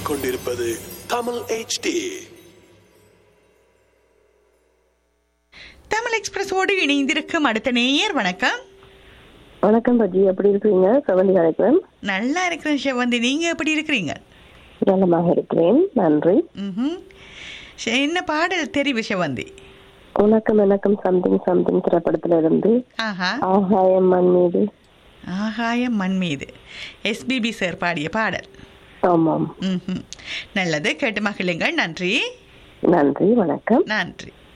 கேட்டுக்கொண்டிருப்பது தமிழ் HD தமிழ் எக்ஸ்பிரஸோடு இணைந்திருக்கும் அடுத்த நேயர் வணக்கம் வணக்கம் பஜி எப்படி இருக்கீங்க செவந்தி அழைக்கிறேன் நல்லா இருக்கிறேன் சிவந்தி நீங்க எப்படி இருக்கிறீங்க நலமாக இருக்கிறேன் நன்றி ம்ஹும். சரி, என்ன பாடல் தெரிவு சிவந்தி உனக்கும் எனக்கும் சம்திங் சம்திங் திரைப்படத்துல இருந்து ஆஹா ஆகாயம் மண் மீது ஆகாயம் மண் மீது எஸ்பிபி சார் பாடிய பாடல் ஆமாம் ம்ஹும். நல்லது கேட்டு மகிழுங்கள் நன்றி நன்றி வணக்கம் நன்றி